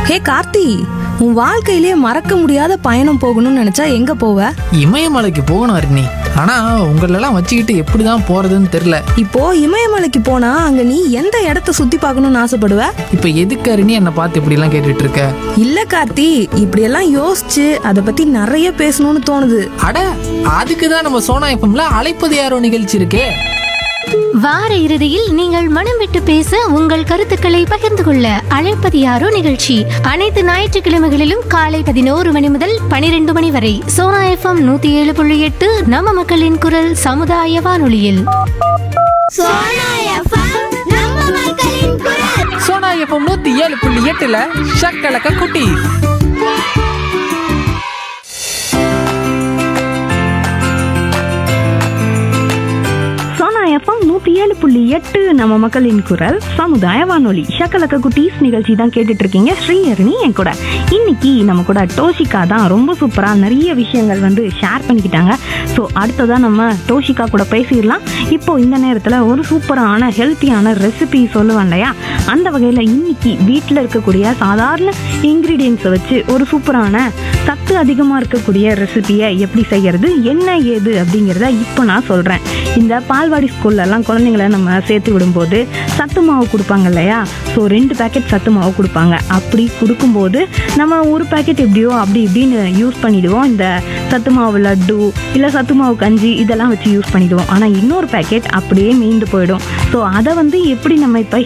ஹே கார்த்தி உன் வாழ்க்கையிலே மறக்க முடியாத பயணம் போகணும்னு நினைச்சா எங்க போவ இமயமலைக்கு போகணும் அருணி ஆனா உங்களெல்லாம் வச்சுக்கிட்டு எப்படிதான் போறதுன்னு தெரியல இப்போ இமயமலைக்கு போனா அங்க நீ எந்த இடத்த சுத்தி பார்க்கணும்னு ஆசைப்படுவ இப்ப எதுக்கு அருணி என்னை பார்த்து இப்படி எல்லாம் கேட்டுட்டு இருக்க இல்ல கார்த்தி இப்படியெல்லாம் யோசிச்சு அதை பத்தி நிறைய பேசணும்னு தோணுது அட அதுக்கு தான் நம்ம சோனா எஃப்எம்ல அழைப்பது யாரோ நிகழ்ச்சி இருக்கே வார இறுதியில் நீங்கள் மனம் விட்டு பேச உங்கள் கருத்துக்களை பகிர்ந்து கொள்ள அழைப்பது யாரோ நிகழ்ச்சி அனைத்து ஞாயிற்றுக்கிழமைகளிலும் காலை பதினோரு மணி முதல் பனிரெண்டு மணி வரை சோனா எஃப்எம் நூத்தி ஏழு புள்ளி எட்டு நம்ம மக்களின் குரல் சமுதாய வானொலியில் சோனா எஃப்எம் நூத்தி ஏழு புள்ளி எட்டுல ஷக்கலக்க குட்டி சோனா எஃப்எம் நூற்றி ஏழு புள்ளி எட்டு நம்ம மக்களின் குரல் சமுதாய வானொலி ஷக்கலக்க குட்டீஸ் நிகழ்ச்சி தான் கேட்டுட்டு இருக்கீங்க ஸ்ரீஹரணி என் கூட இன்னைக்கு நம்ம கூட டோஷிகா தான் ரொம்ப சூப்பராக நிறைய விஷயங்கள் வந்து ஷேர் பண்ணிக்கிட்டாங்க ஸோ அடுத்ததான் நம்ம டோஷிகா கூட பேசிடலாம் இப்போ இந்த நேரத்தில் ஒரு சூப்பரான ஹெல்த்தியான ரெசிபி சொல்லுவேன் இல்லையா அந்த வகையில் இன்னைக்கு வீட்டில் இருக்கக்கூடிய சாதாரண இன்க்ரீடியன்ஸை வச்சு ஒரு சூப்பரான சத்து அதிகமாக இருக்கக்கூடிய ரெசிபியை எப்படி செய்யறது என்ன ஏது அப்படிங்கிறத இப்போ நான் சொல்கிறேன் இந்த பால்வாடி ஸ்கூல்லலாம் குழந்தைங்கள நம்ம சேர்த்து விடும்போது சத்து மாவு கொடுப்பாங்க இல்லையா ஸோ ரெண்டு பேக்கெட் சத்து மாவு கொடுப்பாங்க அப்படி கொடுக்கும்போது நம்ம ஒரு பேக்கெட் எப்படியோ அப்படி இப்படின்னு யூஸ் பண்ணிடுவோம் இந்த சத்து மாவு லட்டு இல்லை சத்து மாவு கஞ்சி இதெல்லாம் வச்சு யூஸ் பண்ணிடுவோம் ஆனால் இன்னொரு பேக்கெட் அப்படியே மீந்து போயிடும் ஸோ அதை வந்து எப்படி நம்ம இப்போ